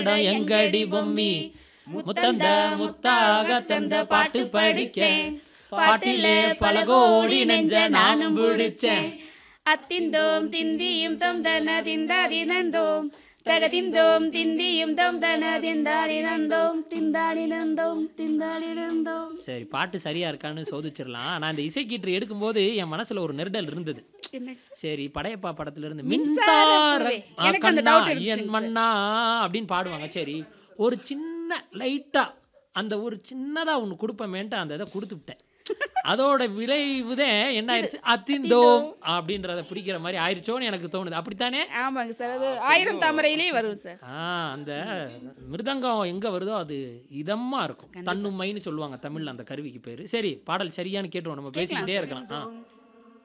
எங்கடி பொம்மி முத்தந்த முத்தாக தந்த பாட்டு படிச்சேன் பாட்டிலே பல கோடி நெஞ்ச நானும் பிடிச்சேன் அத்திந்தோம் திந்தியும் தம் தன திந்தாதினந்தோம் தகதிந்தோம் திந்தியும் தம் தன திந்தாடினந்தோம் திந்தாடினந்தோம் திந்தாடினந்தோம் சரி பாட்டு சரியா இருக்கான்னு சோதிச்சிடலாம் நான் இந்த இசைக்கீற்று எடுக்கும்போது என் மனசுல ஒரு நெருடல் இருந்தது சரி படையப்பா படத்துல இருந்து மின்சார புருவே. ஆ, எனக்கு அந்த கண்ணா, doubt இருந்துச்சுங்க என் மண்ணா அப்படின்னு பாடுவாங்க சரி ஒரு சின்ன லைட்டா அந்த ஒரு சின்னதா ஒன்று கொடுப்பமேன்ட்டு அந்த இதை கொடுத்துவிட்டேன் அதோட விளைவுதான் என்ன ஆயிடுச்சு அத்திந்தோம் அப்படின்றத பிடிக்கிற மாதிரி ஆயிடுச்சோன்னு எனக்கு தோணுது அப்படித்தானே ஆமாங்க சார் அது ஆயிரம் தாமரையிலேயே வரும் சார் ஆ அந்த மிருதங்கம் எங்க வருதோ அது இதமா இருக்கும் தன்னுமைன்னு சொல்லுவாங்க தமிழ்ல அந்த கருவிக்கு பேரு சரி பாடல் சரியான்னு கேட்டுருவோம் நம்ம பேசிக்கிட்டே இருக்கலாம் ஆ